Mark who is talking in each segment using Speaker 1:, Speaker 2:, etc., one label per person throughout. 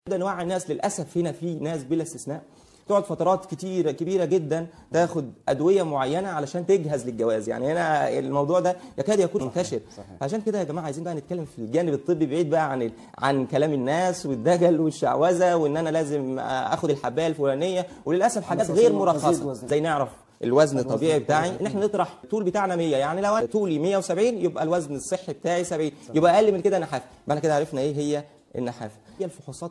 Speaker 1: ده انواع الناس للاسف هنا في ناس بلا استثناء تقعد فترات كتيره كبيره جدا تاخد ادويه معينه علشان تجهز للجواز يعني هنا الموضوع ده يكاد يكون منتشر
Speaker 2: صحيح.
Speaker 1: عشان كده يا جماعه عايزين بقى نتكلم في الجانب الطبي بعيد بقى عن ال- عن كلام الناس والدجل والشعوذه وان انا لازم اخد الحبايه الفلانيه وللاسف حاجات
Speaker 2: أساس
Speaker 1: غير
Speaker 2: إنه أزيد
Speaker 1: مرخصه
Speaker 2: وزن.
Speaker 1: زي نعرف الوزن
Speaker 2: الوزن
Speaker 1: الطبيعي
Speaker 2: الطبيعي.
Speaker 1: بتاعي ان احنا نطرح الطول بتاعنا 100 يعني لو أنا طولي 170 يبقى الوزن الصحي بتاعي 70 يبقى اقل من كده نحافه يبقى احنا كده عرفنا ايه هي النحافه هي الفحوصات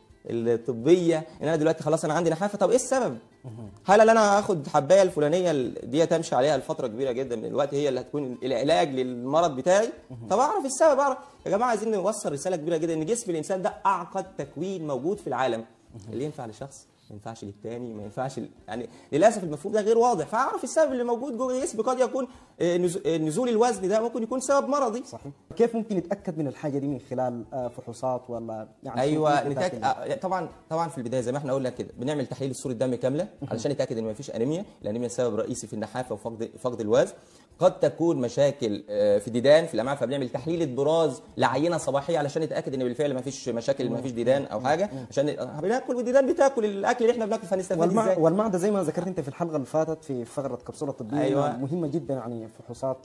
Speaker 1: الطبيه ان انا دلوقتي خلاص انا عندي نحافه طب ايه السبب هل اللي انا هاخد حبايه الفلانيه ال- دي تمشي عليها لفتره كبيره جدا من الوقت هي اللي هتكون العلاج للمرض بتاعي طب اعرف السبب اعرف يا جماعه عايزين نوصل رساله كبيره جدا ان جسم الانسان ده اعقد تكوين موجود في العالم اللي ينفع لشخص ما ينفعش للتاني ما ينفعش ل... يعني للاسف المفهوم ده غير واضح فاعرف السبب اللي موجود جوه الجسم قد يكون آه، نزو- آه، نزول الوزن ده ممكن يكون سبب مرضي
Speaker 2: صحيح كيف ممكن يتاكد من الحاجه دي من خلال آه، فحوصات ولا يعني
Speaker 1: ايوه
Speaker 2: كيف
Speaker 1: نتاكد
Speaker 2: يتأكد؟
Speaker 1: آه، طبعا طبعا في البدايه زي ما احنا قلنا كده بنعمل تحليل صوره دم كامله علشان نتاكد ان ما فيش انيميا الانيميا سبب رئيسي في النحافه وفقد فقد الوزن قد تكون مشاكل آه، في الديدان في الامعاء فبنعمل تحليل براز لعينه صباحيه علشان نتاكد ان بالفعل ما فيش مشاكل ما فيش ديدان او حاجه عشان آه، بناكل والديدان بتاكل الاكل اللي احنا بناكله فنستفيد
Speaker 2: والمع...
Speaker 1: ازاي
Speaker 2: والمعده زي ما ذكرت انت في الحلقه اللي فاتت في فقره كبسوله طبيه
Speaker 1: أيوة.
Speaker 2: مهمه جدا يعني فحوصات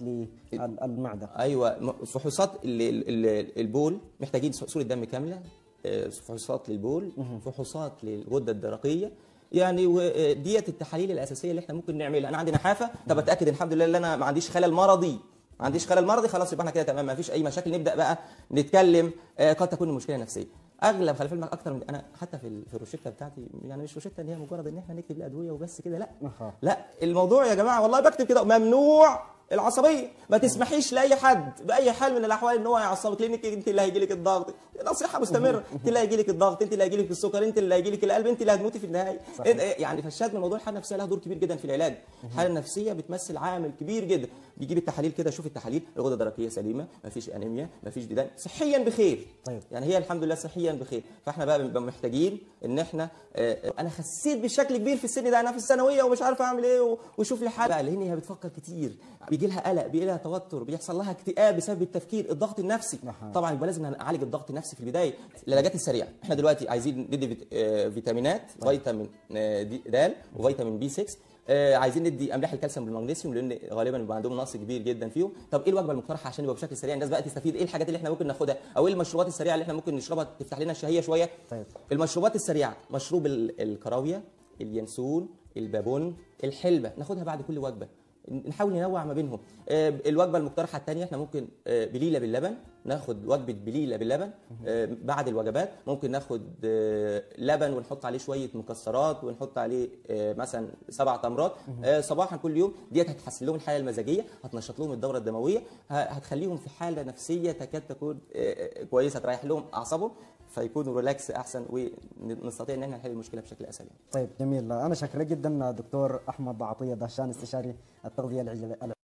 Speaker 2: للمعده
Speaker 1: ايوه م- فحوصات ال- ال- ال- البول محتاجين صوره دم كامله آه، فحوصات للبول فحوصات للغده الدرقيه يعني وديت التحاليل الاساسيه اللي احنا ممكن نعملها انا عندي نحافه طب اتاكد الحمد لله ان انا ما عنديش خلل مرضي ما عنديش خلل مرضي خلاص يبقى احنا كده تمام ما فيش اي مشاكل نبدا بقى نتكلم آه، قد تكون المشكله نفسيه اغلب خلي في علمك اكتر من انا حتى في ال- في الروشته بتاعتي يعني مش روشته ان هي مجرد ان احنا نكتب الادويه وبس كده لا
Speaker 2: أها.
Speaker 1: لا الموضوع يا جماعه والله بكتب كده ممنوع العصبيه ما تسمحيش لاي حد باي حال من الاحوال ان هو يعصبك لانك انت اللي هيجي لك الضغط نصيحه مستمره انت اللي هيجي لك الضغط انت اللي هيجي لك السكر انت اللي هيجي لك القلب انت اللي هتموتي في النهايه
Speaker 2: صحيح.
Speaker 1: إنت- يعني فالشاهد من موضوع الحاله النفسيه لها دور كبير جدا في العلاج الحاله النفسيه بتمثل عامل كبير جدا بيجيب التحاليل كده شوف التحاليل الغده الدرقيه سليمه ما فيش انيميا ما فيش ديدان صحيا بخير
Speaker 2: طيب.
Speaker 1: يعني هي الحمد لله صحيا بخير فاحنا بقى بنبقى محتاجين ان احنا آه، انا خسيت بشكل كبير في السن ده انا في الثانويه ومش عارف اعمل ايه و- وشوف لي حل بقى لان هي بتفكر كتير بيجي لها قلق بيجي لها توتر بيحصل لها اكتئاب بسبب التفكير الضغط النفسي
Speaker 2: أها.
Speaker 1: طبعا يبقى لازم نعالج الضغط النفسي في البدايه العلاجات السريعه احنا دلوقتي عايزين ندي فيت- آه، فيتامينات فيتامين آه، دي- د وفيتامين بي 6 آه، عايزين ندي املاح الكالسيوم بالمغنيسيوم لان غالبا بيبقى عندهم نقص كبير جدا فيهم طب ايه الوجبه المقترحه عشان يبقى بشكل سريع الناس بقى تستفيد ايه الحاجات اللي احنا ممكن ناخدها او ايه المشروبات السريعه اللي احنا ممكن نشربها تفتح لنا الشهيه شويه
Speaker 2: طيب.
Speaker 1: المشروبات السريعه مشروب ال- الكراويه اليانسون البابون الحلبه ناخدها بعد كل وجبه نحاول ننوع ما بينهم آه، الوجبه المقترحه الثانيه احنا ممكن آه، بليله باللبن ناخد وجبه بليله باللبن آه، بعد الوجبات ممكن ناخد آه، لبن ونحط عليه شويه مكسرات ونحط عليه آه، مثلا سبع تمرات آه، صباحا كل يوم ديت هتحسن لهم الحاله المزاجيه هتنشط لهم الدوره الدمويه ه- هتخليهم في حاله نفسيه تكاد تكون آه، كويسه تريح لهم اعصابهم فيكونوا ريلاكس احسن ونستطيع ان احنا نحل المشكله بشكل اسهل
Speaker 2: طيب جميل انا شاكر جدا دكتور احمد عطيه دهشان استشاري التغذيه العلاجيه